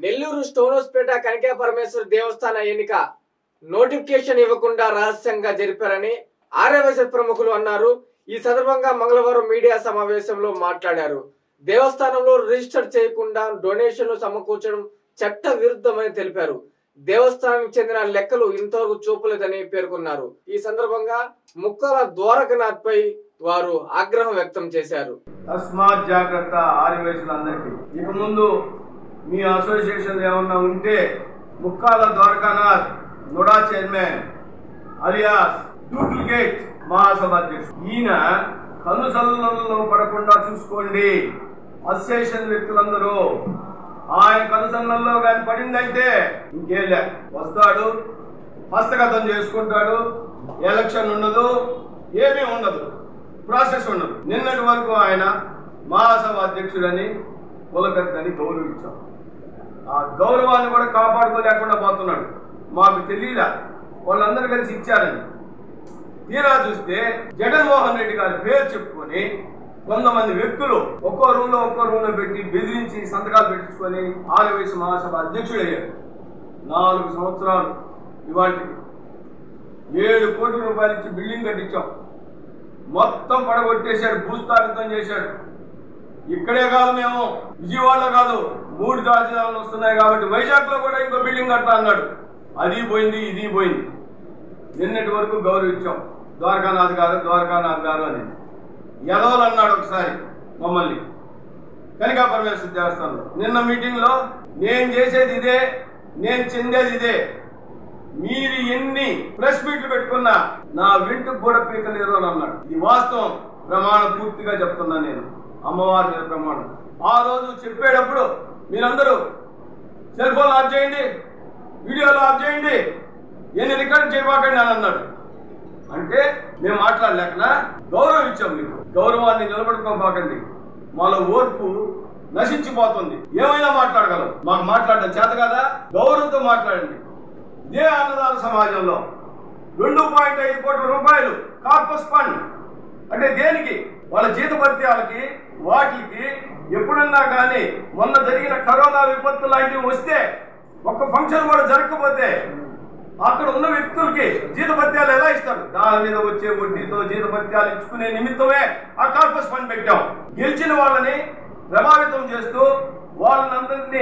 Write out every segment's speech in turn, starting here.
నెల్లూరు స్టోనోస్పేట కనకా పరమేశ్వర దేవస్థాన ఎన్నిక నోటిఫికేషన్ ఇవ్వకుండా రహస్యంగా జరిపారని ఆర్యవైశ్య ప్రముఖులు అన్నారు ఈ సందర్భంగా మంగళవారం మీడియా సమావేశంలో మాట్లాడారు దేవస్థానంలో రిజిస్టర్ చేయకుండా డొనేషన్లు సమకూర్చడం చట్ట విరుద్ధమని తెలిపారు దేవస్థానానికి చెందిన లెక్కలు ఇంతవరకు చూపలేదని పేర్కొన్నారు ఈ సందర్భంగా ముక్కల ద్వారకనాథ్ పై వారు ఆగ్రహం వ్యక్తం చేశారు తస్మాత్ జాగ్రత్త ఆదివేశులందరికీ ఇక ముందు మీ అసోసియేషన్ ఏమన్నా ఉంటే Mukkala Dwarakanath NUDA chairman alias duplicate మహాసభ అధ్యక్షుడు ఈయన కనుసల్లలో పడకుండా చూసుకోండి అసోసియేషన్ వ్యక్తులందరూ ఆయన కనుసల్లలో కానీ పడిందంటే ఇంకేం లే వస్తాడు హస్తగతం చేసుకుంటాడు ఎలక్షన్ ఉండదు ఏమీ ఉండదు ప్రాసెస్ ఉండదు నిన్నటి వరకు ఆయన మహాసభ అధ్యక్షుడని కులపెద్దని గౌరవించాం ఆ గౌరవాన్ని కూడా కాపాడుకోలేకుండా పోతున్నాడు మాకు తెలియలే వాళ్ళందరూ కలిసి ఇచ్చారని తీరా చూస్తే జగన్మోహన్ రెడ్డి గారి పేరు చెప్పుకొని కొంతమంది వ్యక్తులు ఒక్కో రూమ్ లో ఒక్కో రూమ్ లో పెట్టి బెదిరించి సంతకాలు పెట్టించుకొని ఆర్యవైశ్య మహాసభ అధ్యక్షుడయ్యాడు నాలుగు సంవత్సరాలు ఇవాటికి ఏడు కోట్ల రూపాయలు ఇచ్చి బిల్డింగ్ కట్టించాం మొత్తం పడగొట్టేశాడు భూస్థాపితం చేశాడు ఇక్కడే కాదు మేము విజయవాడలో కాదు మూడు రాజధానులు వస్తున్నాయి కాబట్టి వైజాగ్ లో కూడా ఇంకో బిల్డింగ్ కడతా అన్నాడు అది పోయింది ఇది పోయింది నిన్నటి వరకు గౌరవించాం ద్వారకానాథ్ గారు ద్వారకానాథ్ గారు అని ఎదవలు అన్నాడు ఒకసారి మమ్మల్ని కనికా పరమేశ్వర దేవస్థానంలో నిన్న మీటింగ్ లో నేను చేసేది ఇదే నేను చెందేది ఇదే మీరు ఎన్ని ప్రెస్ మీట్లు పెట్టుకున్నా నా వెంటు కూడా పీకలేరు అని అన్నాడు ఇది వాస్తవం ప్రమాణం పూర్తిగా చెప్తున్నా నేను అమ్మవారి మీద ప్రమాణం ఆ రోజు చెప్పేటప్పుడు మీరందరూ సెల్ ఫోన్ ఆఫ్ చేయండి వీడియోలు ఆఫ్ చేయండి ఎన్ని రికార్డ్ చేయబాకండి అని అన్నాడు అంటే మేము మాట్లాడలేకనా గౌరవం ఇచ్చాం మీకు గౌరవాన్ని నిలబడుకోబాకండి మాలో ఓర్పు నశించిపోతుంది ఏమైనా మాట్లాడగలం మాకు మాట్లాడడం చేత కదా గౌరవంతో మాట్లాడండి ఇదే అన్నదాన సమాజంలో రెండు పాయింట్ ఐదు కోట్ల రూపాయలు కార్పస్ ఫండ్ అంటే దేనికి వాళ్ళ జీతభత్యాలకి వాటికి ఎప్పుడన్నా కానీ మొన్న జరిగిన కరోనా విపత్తు లాంటివి వస్తే ఒక్క ఫంక్షన్ కూడా జరగకపోతే అక్కడ ఉన్న వ్యక్తులకి జీతభత్యాలు ఎలా ఇస్తారు దాని మీద వచ్చే వడ్డీతో జీతభత్యాలు ఇచ్చుకునే నిమిత్తమే ఆ కార్పస్ ఫండ్ పెట్టాం గెలిచిన వాళ్ళని ప్రభావితం చేస్తూ వాళ్ళందరినీ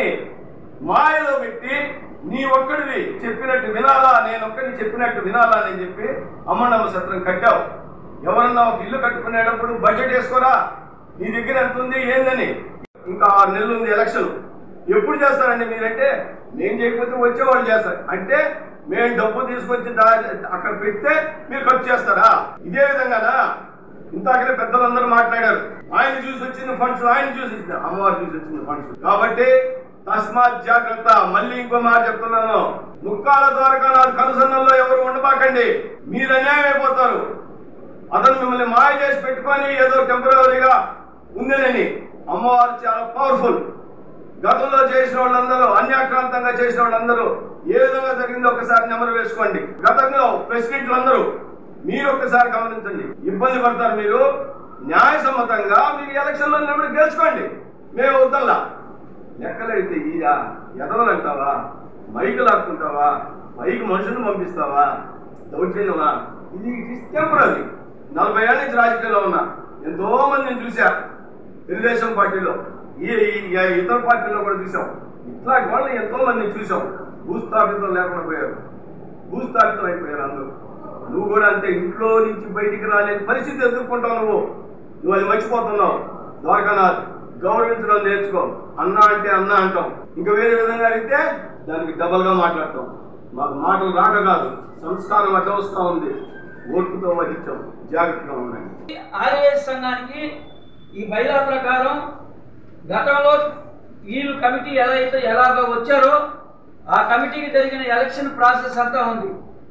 మాయలో పెట్టి నీ ఒక్కడివి చెప్పినట్టు వినాలా నేను ఒక్కడిని చెప్పినట్టు వినాలా అని చెప్పి అమ్మనమ్మ సత్రం కట్టావు ఎవరన్నా ఒక ఇల్లు కట్టుకునేటప్పుడు బడ్జెట్ వేసుకోరా నీ దగ్గర ఎంత ఉంది ఏందని ఇంకా ఆరు నెలలు ఉంది ఎలక్షన్ ఎప్పుడు చేస్తారండి మీరంటే నేను చేయకపోతే వచ్చేవాళ్ళు చేస్తారు అంటే మేము డబ్బు తీసుకొచ్చి దా అక్కడ పెడితే మీరు ఖర్చు చేస్తారా ఇదే విధంగానా ఇంతకనే పెద్దలందరూ మాట్లాడారు ఆయన చూసి వచ్చింది ఫండ్స్ ఆయన చూసి వచ్చింది అమ్మవారు చూసి వచ్చింది ఫండ్స్ కాబట్టి తస్మాత్ జాగ్రత్త మళ్ళీ ఇంకో మాట చెప్తున్నాను ముక్కాల ద్వారకా కనుసన్నంలో ఎవరు ఉండబాకండి మీరు అన్యాయం అయిపోతారు అతను మిమ్మల్ని మాయ చేసి పెట్టుకొని ఏదో టెంపరీగా ఉందని అమ్మవారు చాలా పవర్ఫుల్ గతంలో చేసిన వాళ్ళందరూ అన్యాక్రాంతంగా చేసిన వాళ్ళందరూ ఏ విధంగా జరిగిందో ఒకసారి నెమరు వేసుకోండి గతంలో ప్రెసిడెంట్లు అందరూ మీరు ఒక్కసారి గమనించండి ఇబ్బంది పడతారు మీరు న్యాయసమ్మతంగా మీరు ఎలక్షన్లో నిలబడి గెలుచుకోండి మేము వద్దల్లా లెక్కలడితే ఈరా ఎదవలు అంటావా మైకు లాక్కుంటావా పైకి మనుషులను పంపిస్తావా దౌర్జన్యమా ఇది టెంపరీ నలభై ఏళ్ళ నుంచి రాజకీయాల్లో ఉన్నా ఎంతో మందిని చూశా తెలుగుదేశం పార్టీలో ఈ ఈ- ఈ ఇతర పార్టీలో కూడా చూసాం ఇట్లాంటి వాళ్ళని ఎంతో మందిని చూసాం భూస్థాపితం లేకుండా పోయారు భూస్థాపితం అయిపోయారు అందరూ నువ్వు కూడా అంతే ఇంట్లో నుంచి బయటికి రాలేని పరిస్థితి ఎదుర్కొంటావు నువ్వు నువ్వు అది మర్చిపోతున్నావు ద్వారకానాథ్ గౌరవించడం నేర్చుకో అన్న అంటే అన్న అంటాం ఇంకా వేరే విధంగా అడిగితే దానికి డబల్ గా మాట్లాడతాం మాకు మాటలు రాక కాదు సంస్కారం అట్లా వస్తూ ఉంది ఓర్పుతో వహించాం జాగ్రత్తగా ఉండండి ఆర్యవేశ సంఘానికి ఈ బైలా ప్రకారం గతంలో వీళ్ళు కమిటీ ఎలా అయితే ఎలాగ వచ్చారో ఆ కమిటీకి జరిగిన ఎలక్షన్ ప్రాసెస్ అంతా ఉంది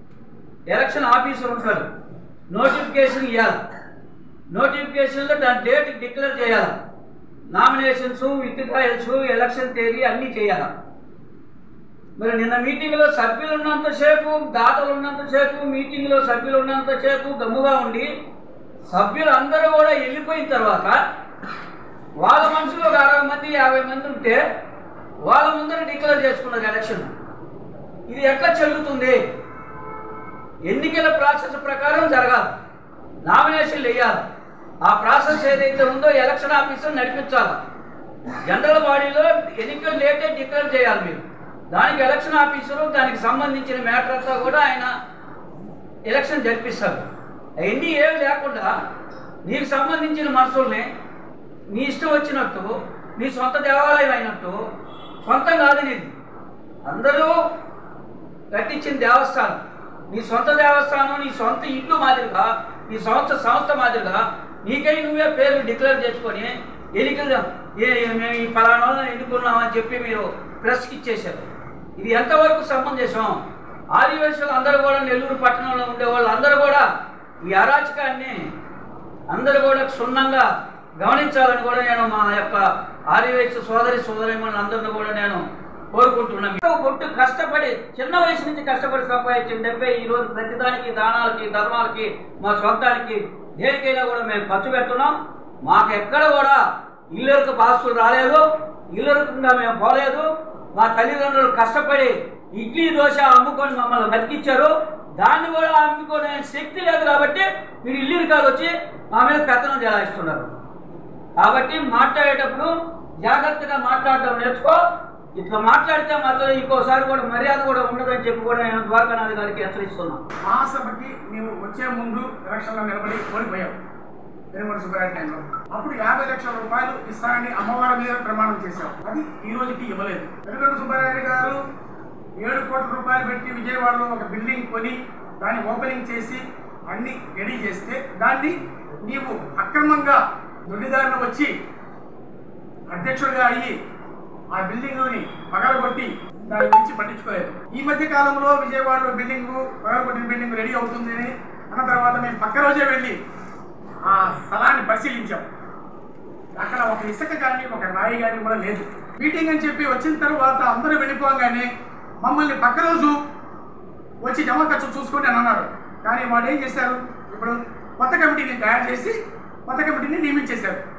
ఎలక్షన్ ఆఫీసర్ ఉంటారు నోటిఫికేషన్ ఇవ్వాలి నోటిఫికేషన్లో దాని డేట్ డిక్లేర్ చేయాలి నామినేషన్స్ విత్డ్రాయల్స్ ఎలక్షన్ తేదీ అన్నీ చేయాలి మరి నిన్న మీటింగ్లో సభ్యులు ఉన్నంతసేపు దాతలు ఉన్నంతసేపు మీటింగ్లో సభ్యులు ఉన్నంతసేపు గమ్ముగా ఉండి సభ్యులు అందరూ కూడా వెళ్ళిపోయిన తర్వాత వాళ్ళ మనుషులు ఒక అరవై మంది యాభై మంది ఉంటే వాళ్ళ ముందర డిక్లేర్ చేసుకున్నారు ఎలక్షన్ ఇది ఎట్లా చెల్లుతుంది ఎన్నికల ప్రాసెస్ ప్రకారం జరగాలి నామినేషన్లు వేయాలి ఆ ప్రాసెస్ ఏదైతే ఉందో ఎలక్షన్ ఆఫీసర్ నడిపించాలి జనరల్ బాడీలో ఎన్నికలు లేటే డిక్లేర్ చేయాలి మీరు దానికి ఎలక్షన్ ఆఫీసరు దానికి సంబంధించిన మ్యాటర్ అంతా కూడా ఆయన ఎలక్షన్ జరిపిస్తారు అవన్నీ ఏమి లేకుండా నీకు సంబంధించిన మనుషుల్ని నీ ఇష్టం వచ్చినట్టు నీ సొంత దేవాలయం అయినట్టు సొంతం కాదు నీది అందరూ కట్టించిన దేవస్థానం నీ సొంత దేవస్థానం నీ సొంత ఇల్లు మాదిరిగా నీ సొంత సంస్థ మాదిరిగా నీకై నువ్వే పేర్లు డిక్లేర్ చేసుకొని ఎన్నికలు ఏ- ఏ- మేము ఈ ఫలానా వాళ్ళని ఎన్నుకున్నామని చెప్పి మీరు ప్రెస్కి ఇచ్చేశారు ఇది ఎంతవరకు సమంజసం ఆదివాసులు అందరూ కూడా నెల్లూరు పట్టణంలో ఉండే వాళ్ళు అందరూ కూడా ఈ అరాచకాన్ని అందరూ కూడా క్షుణ్ణంగా గమనించాలని కూడా నేను మా యొక్క ఆదివాసి సోదరి సోదరిమణులు అందరిని కూడా నేను కోరుకుంటున్నాను ఎంతో కొట్టు కష్టపడి చిన్న వయసు నుంచి కష్టపడి సంపాదించిన డెబ్బై ఈ రోజు ప్రతిదానికి దానాలకి ధర్మాలకి మా సొంతానికి దేనికైనా కూడా మేము ఖర్చు పెడుతున్నాం మాకు ఎక్కడ కూడా ఇల్లరికి పాస్తులు రాలేదు ఇల్లరికంగా మేము పోలేదు మా తల్లిదండ్రులు కష్టపడి ఇడ్లీ దోశ అమ్ముకొని మమ్మల్ని బతికిచ్చారు దాన్ని కూడా అమ్ముకునే శక్తి లేదు కాబట్టి మీరు ఇల్లు కాదు వచ్చి మా మీద పెత్తనం చెలాయిస్తున్నారు కాబట్టి మాట్లాడేటప్పుడు జాగ్రత్తగా మాట్లాడటం నేర్చుకో ఇట్లా మాట్లాడితే మాత్రం ఇంకోసారి కూడా మర్యాద కూడా ఉండదని చెప్పి కూడా నేను ద్వారకానాథ్ గారికి హెచ్చరిస్తున్నాను మహాసభకి మేము వచ్చే ముందు ఎలక్షన్లో నిలబడి ఓడిపోయాం పెనుగొండ సుబ్బారెడ్డి టైంలో అప్పుడు యాభై లక్షల రూపాయలు ఇస్తానని అమ్మవారి మీద ప్రమాణం చేశాం అది ఈ రోజుకి ఇవ్వలేదు పెనుగొండ సుబ్బారెడ్డి గారు ఏడు కోట్ల రూపాయలు పెట్టి విజయవాడలో ఒక బిల్డింగ్ కొని దాన్ని ఓపెనింగ్ చేసి అన్ని రెడీ చేస్తే దాన్ని నీవు అక్రమంగా దొడ్డిదారిన వచ్చి అధ్యక్షుడిగా అయ్యి ఆ బిల్డింగ్ని పగలగొట్టి దాని గురించి పట్టించుకోలేదు ఈ మధ్య కాలంలో విజయవాడలో బిల్డింగ్ పగలగొట్టిన బిల్డింగ్ రెడీ అవుతుందని అన్న తర్వాత మేము పక్క రోజే వెళ్ళి ఆ స్థలాన్ని పరిశీలించాం అక్కడ ఒక ఇసుక కానీ ఒక రాయి కానీ కూడా లేదు మీటింగ్ అని చెప్పి వచ్చిన తర్వాత అందరూ వెళ్ళిపోగానే మమ్మల్ని పక్క రోజు వచ్చి జమ ఖర్చు చూసుకోండి అని అన్నారు కానీ వాడు ఏం చేశారు ఇప్పుడు కొత్త కమిటీని తయారు చేసి కొత్త కమిటీని నియమించేశారు